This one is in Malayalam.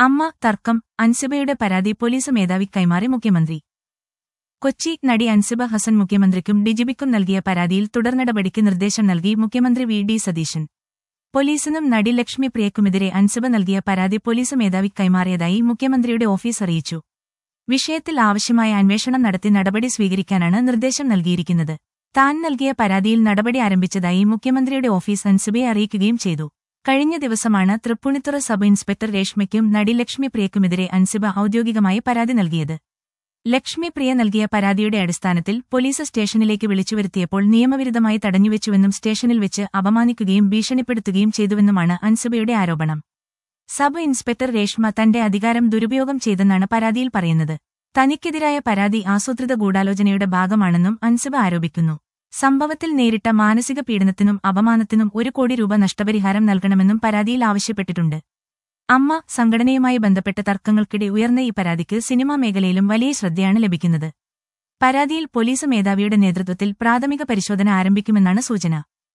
അമ്മ തർക്കം അൻസിബയുടെ പരാതി പോലീസ് മേധാവി കൈമാറി മുഖ്യമന്ത്രി കൊച്ചി നടി അൻസിബ ഹസൻ മുഖ്യമന്ത്രിക്കും ഡിജിബിക്കും നൽകിയ പരാതിയിൽ തുടർനടപടിക്ക് നിർദ്ദേശം നൽകി മുഖ്യമന്ത്രി വി ഡി സതീശൻ പോലീസിനും നടി ലക്ഷ്മി പ്രിയക്കുമെതിരെ അൻസിബ നൽകിയ പരാതി പോലീസ് മേധാവി കൈമാറിയതായി മുഖ്യമന്ത്രിയുടെ ഓഫീസ് അറിയിച്ചു വിഷയത്തിൽ ആവശ്യമായ അന്വേഷണം നടത്തി നടപടി സ്വീകരിക്കാനാണ് നിർദ്ദേശം നൽകിയിരിക്കുന്നത് താൻ നൽകിയ പരാതിയിൽ നടപടി ആരംഭിച്ചതായി മുഖ്യമന്ത്രിയുടെ ഓഫീസ് അൻസിബയെ അറിയിക്കുകയും ചെയ്തു കഴിഞ്ഞ ദിവസമാണ് തൃപ്പൂണിത്തുറ സബ് ഇൻസ്പെക്ടർ രേഷ്മയ്ക്കും നടി ലക്ഷ്മി പ്രിയക്കുമെതിരെ അൻസിബ ഔദ്യോഗികമായി പരാതി നൽകിയത് ലക്ഷ്മി പ്രിയ നൽകിയ പരാതിയുടെ അടിസ്ഥാനത്തിൽ പോലീസ് സ്റ്റേഷനിലേക്ക് വിളിച്ചുവരുത്തിയപ്പോൾ നിയമവിരുദ്ധമായി തടഞ്ഞുവെച്ചുവെന്നും സ്റ്റേഷനിൽ വെച്ച് അപമാനിക്കുകയും ഭീഷണിപ്പെടുത്തുകയും ചെയ്തുവെന്നുമാണ് അൻസിബയുടെ ആരോപണം സബ് ഇൻസ്പെക്ടർ രേഷ്മ തന്റെ അധികാരം ദുരുപയോഗം ചെയ്തെന്നാണ് പരാതിയിൽ പറയുന്നത് തനിക്കെതിരായ പരാതി ആസൂത്രിത ഗൂഢാലോചനയുടെ ഭാഗമാണെന്നും അൻസിബ ആരോപിക്കുന്നു സംഭവത്തിൽ നേരിട്ട മാനസിക പീഡനത്തിനും അപമാനത്തിനും ഒരു കോടി രൂപ നഷ്ടപരിഹാരം നൽകണമെന്നും പരാതിയിൽ ആവശ്യപ്പെട്ടിട്ടുണ്ട് അമ്മ സംഘടനയുമായി ബന്ധപ്പെട്ട തർക്കങ്ങൾക്കിടെ ഉയർന്ന ഈ പരാതിക്ക് സിനിമാ മേഖലയിലും വലിയ ശ്രദ്ധയാണ് ലഭിക്കുന്നത് പരാതിയിൽ പോലീസ് മേധാവിയുടെ നേതൃത്വത്തിൽ പ്രാഥമിക പരിശോധന ആരംഭിക്കുമെന്നാണ് സൂചന